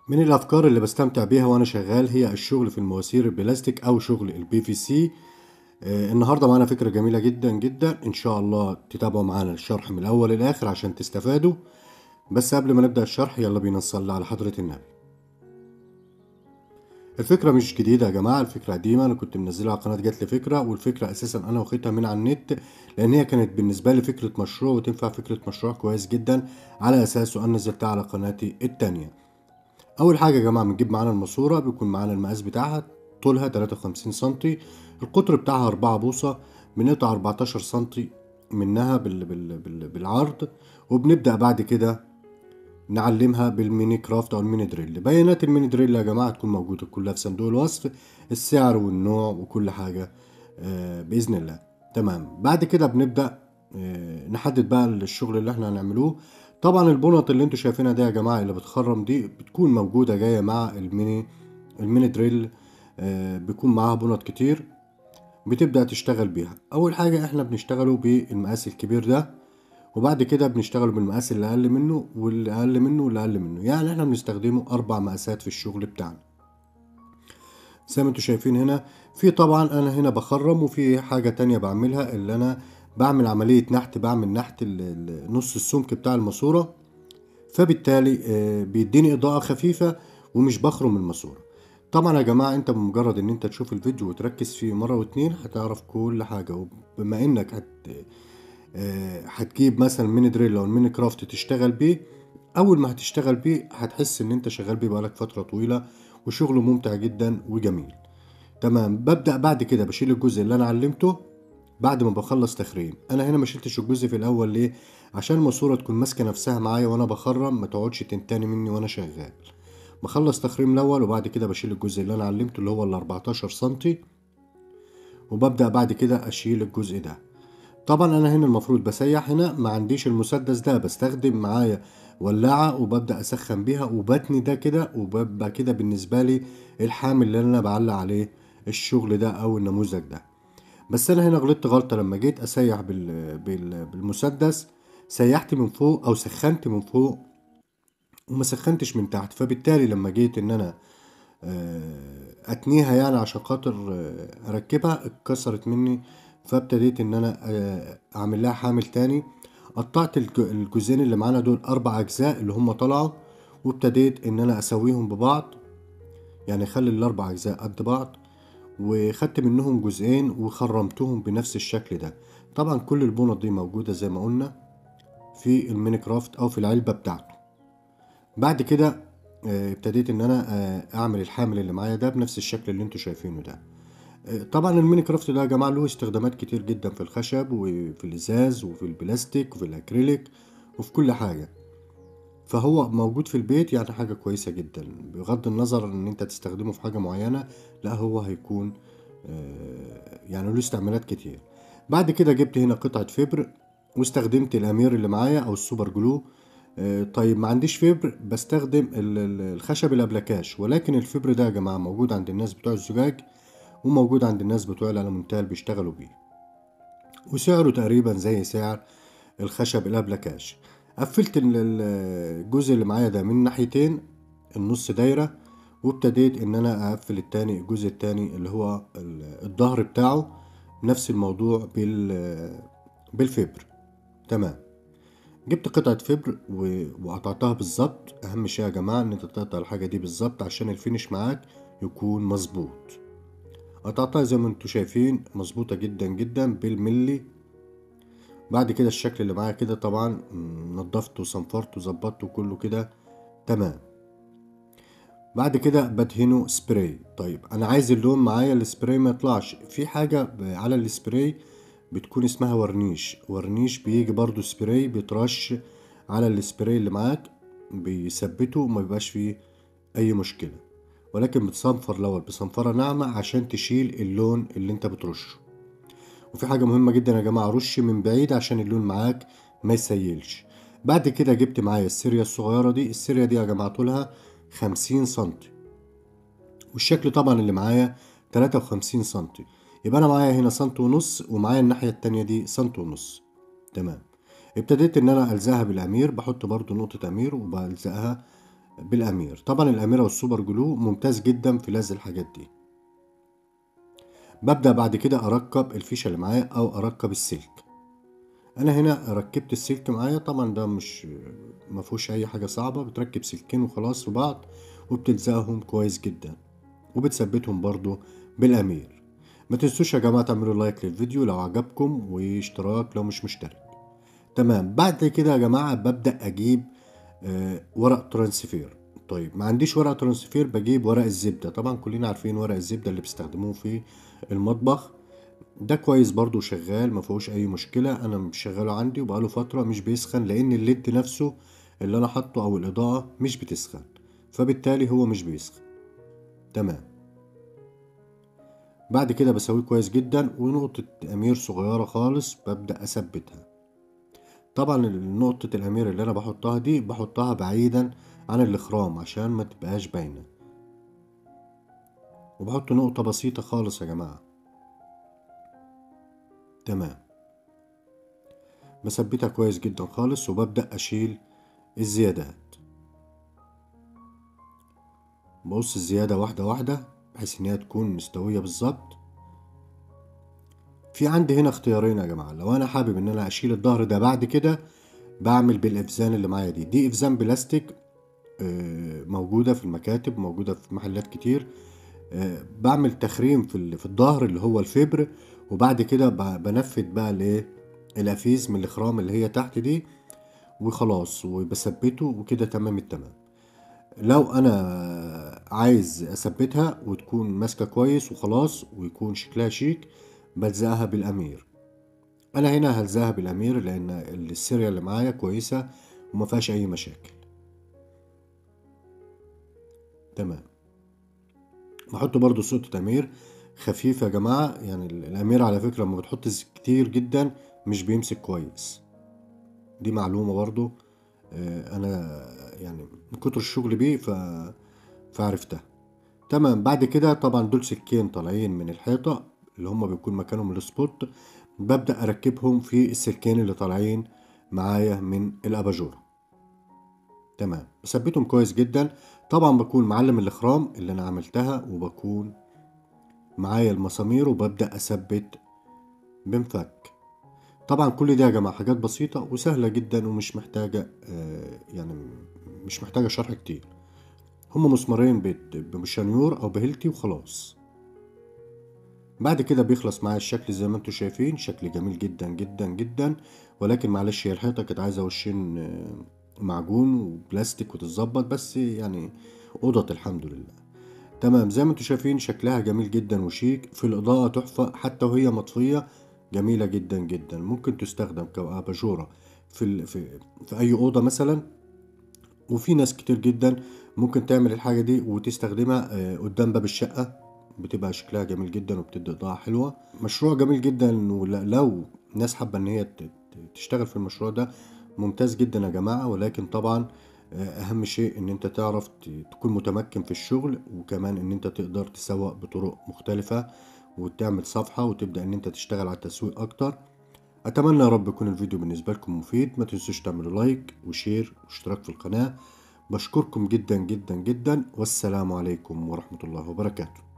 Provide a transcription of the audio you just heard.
من الافكار اللي بستمتع بيها وانا شغال هي الشغل في المواسير البلاستيك او شغل البي في سي النهارده معانا فكره جميله جدا جدا ان شاء الله تتابعوا معانا الشرح من الاول للاخر عشان تستفادوا بس قبل ما نبدا الشرح يلا بينا نصلي على حضره النبي الفكره مش جديده يا جماعه الفكره قديمه انا كنت منزلها على قناه جات لي فكره والفكره اساسا انا واخدها من على النت لان هي كانت بالنسبه لي فكره مشروع وتنفع فكره مشروع كويس جدا على اساسه انا نزلتها على قناتي التانية اول حاجه يا جماعه بنجيب معانا الماسوره بيكون معانا المقاس بتاعها طولها 53 سنتي القطر بتاعها 4 بوصه بنقطع 14 سنتي منها بال بال بال بالعرض وبنبدا بعد كده نعلمها بالميني كرافت او الميني دريل بيانات الميني دريل يا جماعه تكون موجوده كلها في صندوق الوصف السعر والنوع وكل حاجه آه باذن الله تمام بعد كده بنبدا آه نحدد بقى الشغل اللي احنا هنعملوه طبعا البنط اللي انتوا شايفينها دي يا جماعه اللي بتخرم دي بتكون موجوده جايه مع الميني الميني دريل آه بيكون معاها بنط كتير بتبدا تشتغل بيها اول حاجه احنا بنشتغله بالمقاس الكبير ده وبعد كده بنشتغل بالمقاس اللي اقل منه واللي اقل منه واللي اقل منه يعني احنا بنستخدمه اربع مقاسات في الشغل بتاعنا زي ما انتوا شايفين هنا في طبعا انا هنا بخرم وفي حاجة تانية بعملها اللي انا بعمل عملية نحت بعمل نحت نص السمك بتاع الماسورة فبالتالي بيديني اضاءة خفيفة ومش بخرم الماسورة طبعا يا جماعة انت بمجرد ان انت تشوف الفيديو وتركز فيه مرة واتنين هتعرف كل حاجة وبما انك هت هتجيب مثلا ميني دريل او الميني كرافت تشتغل بيه اول ما هتشتغل بيه هتحس ان انت شغال بيه بقالك فتره طويله وشغله ممتع جدا وجميل تمام ببدا بعد كده بشيل الجزء اللي انا علمته بعد ما بخلص تخريم انا هنا ما شلتش الجزء في الاول ليه عشان الماسوره تكون ماسكه نفسها معايا وانا بخرم ما تقعدش تنتني مني وانا شغال بخلص تخريم الاول وبعد كده بشيل الجزء اللي انا علمته اللي هو ال 14 سنتي وببدا بعد كده اشيل الجزء ده طبعا انا هنا المفروض بسيح هنا ما عنديش المسدس ده بستخدم معايا ولاعة وببدأ اسخن بيها وبتني ده كده وببقى كده بالنسبة لي الحامل اللي انا بعلق عليه الشغل ده او النموذج ده بس انا هنا غلطت غلطة لما جيت اسيح بال... بال... بالمسدس سيحت من فوق او سخنت من فوق وما سخنتش من تحت فبالتالي لما جيت ان انا اتنيها يعني عشان خاطر اركبها اتكسرت مني فابتديت ان انا اعمل لها حامل تاني قطعت الجزئين اللي معانا دول اربع اجزاء اللي هم طلعوا وابتديت ان انا اسويهم ببعض يعني اخلي الاربع اجزاء قد بعض وخدت منهم جزئين وخرمتهم بنفس الشكل ده طبعا كل البنط دي موجودة زي ما قلنا في الميني كرافت او في العلبة بتاعته بعد كده ابتديت ان انا اعمل الحامل اللي معايا ده بنفس الشكل اللي انتوا شايفينه ده طبعا الميني كرافت ده يا جماعه له استخدامات كتير جدا في الخشب وفي الازاز وفي البلاستيك وفي الاكريليك وفي كل حاجه فهو موجود في البيت يعني حاجه كويسه جدا بغض النظر ان انت تستخدمه في حاجه معينه لا هو هيكون يعني له استعمالات كتير بعد كده جبت هنا قطعه فبر واستخدمت الامير اللي معايا او السوبر جلو طيب ما عنديش فبر بستخدم الخشب الابلكاش ولكن الفبر ده يا جماعه موجود عند الناس بتوع الزجاج وموجود عند الناس بتوع الألمونتال بيشتغلوا بيه وسعره تقريبا زي سعر الخشب الأبلكاش قفلت الجزء اللي معايا ده من ناحيتين النص دايرة وابتديت ان انا اقفل التاني الجزء التاني اللي هو الظهر بتاعه نفس الموضوع بال بالفبر تمام جبت قطعة فبر وقطعتها بالظبط اهم شيء يا جماعة ان انت تقطع الحاجة دي بالظبط عشان الفينش معاك يكون مظبوط قطعتها زي ما انتوا شايفين مظبوطة جدا جدا بالملي بعد كده الشكل اللي معايا كده طبعا نضفته وصنفرته وظبطته كله كده تمام بعد كده بدهنه سبراي طيب انا عايز اللون معايا السبراي ما يطلعش في حاجة على السبراي بتكون اسمها ورنيش ورنيش بيجي برضو سبراي بيترش على السبراي اللي معاك بيثبته وما بيبقاش فيه اي مشكله ولكن بتصنفر الاول بصنفره ناعمه عشان تشيل اللون اللي انت بترشه وفي حاجه مهمه جدا يا جماعه رش من بعيد عشان اللون معاك ما يسيلش بعد كده جبت معايا السيريا الصغيره دي السيريا دي يا جماعه طولها خمسين سنتي والشكل طبعا اللي معايا تلاتة وخمسين سنتي يبقى انا معايا هنا سنت ونص ومعايا الناحيه التانية دي سنت ونص تمام ابتديت ان انا الزقها بالامير بحط برضو نقطه امير وبلزقها بالامير طبعا الاميره والسوبر جلو ممتاز جدا في لزق الحاجات دي ببدأ بعد كده أركب الفيشة اللي معايا أو أركب السلك أنا هنا ركبت السلك معايا طبعا ده مش مفهوش أي حاجة صعبة بتركب سلكين وخلاص في بعض وبتلزقهم كويس جدا وبتثبتهم برضو بالأمير ما تنسوش يا جماعة تعملوا لايك للفيديو لو عجبكم واشتراك لو مش مشترك تمام بعد كده يا جماعة ببدأ أجيب آه ورق ترانسفير طيب ما عنديش ورق ترانسفير بجيب ورق الزبدة طبعا كلنا عارفين ورق الزبدة اللي بيستخدموه في المطبخ ده كويس برضو شغال ما فيهوش اي مشكلة انا مشغله عندي وبقاله فترة مش بيسخن لان الليد نفسه اللي انا حاطه او الاضاءة مش بتسخن فبالتالي هو مش بيسخن تمام بعد كده بسويه كويس جدا ونقطة امير صغيرة خالص ببدأ اثبتها طبعا نقطة الامير اللي انا بحطها دي بحطها بعيدا عن الاخرام عشان ما تبقاش باينة وبحط نقطة بسيطة خالص يا جماعة تمام بثبتها كويس جدا خالص وببدأ أشيل الزيادات بقص الزيادة واحدة واحدة بحيث إن هي تكون مستوية بالظبط في عندي هنا اختيارين يا جماعة لو أنا حابب إن أنا أشيل الظهر ده بعد كده بعمل بالإفزان اللي معايا دي دي إفزان بلاستيك موجودة في المكاتب موجودة في محلات كتير بعمل تخريم في في الظهر اللي هو الفبر وبعد كده بنفذ بقى الايه الافيز من الاخرام اللي هي تحت دي وخلاص وبثبته وكده تمام التمام لو انا عايز اثبتها وتكون ماسكه كويس وخلاص ويكون شكلها شيك بلزقها بالامير انا هنا هلزقها بالامير لان السيريا اللي معايا كويسه وما فيهاش اي مشاكل تمام بحط برضو سقطة أمير خفيفة يا جماعة يعني الأمير على فكرة لما بتحط كتير جدا مش بيمسك كويس دي معلومة برضو أنا يعني من كتر الشغل بيه ف... فعرفتها تمام بعد كده طبعا دول سلكين طالعين من الحيطة اللي هما بيكون مكانهم السبوت ببدأ أركبهم في السلكين اللي طالعين معايا من الأباجورة تمام بثبتهم كويس جدا طبعا بكون معلم الاخرام اللي انا عملتها وبكون معايا المسامير وببدأ اثبت بمفك طبعا كل ده يا جماعة حاجات بسيطة وسهلة جدا ومش محتاجة آه يعني مش محتاجة شرح كتير هما مسمارين بمشانيور او بهيلتي وخلاص بعد كده بيخلص معايا الشكل زي ما انتم شايفين شكل جميل جدا جدا جدا ولكن معلش هي الحيطة كانت عايزة وشين آه معجون وبلاستيك وتتظبط بس يعني قضت الحمد لله تمام زي ما انتم شايفين شكلها جميل جدا وشيك في الإضاءة تحفة حتى وهي مطفية جميلة جدا جدا ممكن تستخدم كأباجورة في, في, في أي أوضة مثلا وفي ناس كتير جدا ممكن تعمل الحاجة دي وتستخدمها قدام باب الشقة بتبقى شكلها جميل جدا وبتدي إضاءة حلوة مشروع جميل جدا لو ناس حابة إن هي تشتغل في المشروع ده ممتاز جدا يا جماعة ولكن طبعا أهم شيء إن أنت تعرف تكون متمكن في الشغل وكمان إن أنت تقدر تسوق بطرق مختلفة وتعمل صفحة وتبدأ إن أنت تشتغل على التسويق أكتر أتمنى يا رب يكون الفيديو بالنسبة لكم مفيد ما تنسوش تعملوا لايك وشير واشتراك في القناة بشكركم جدا جدا جدا والسلام عليكم ورحمة الله وبركاته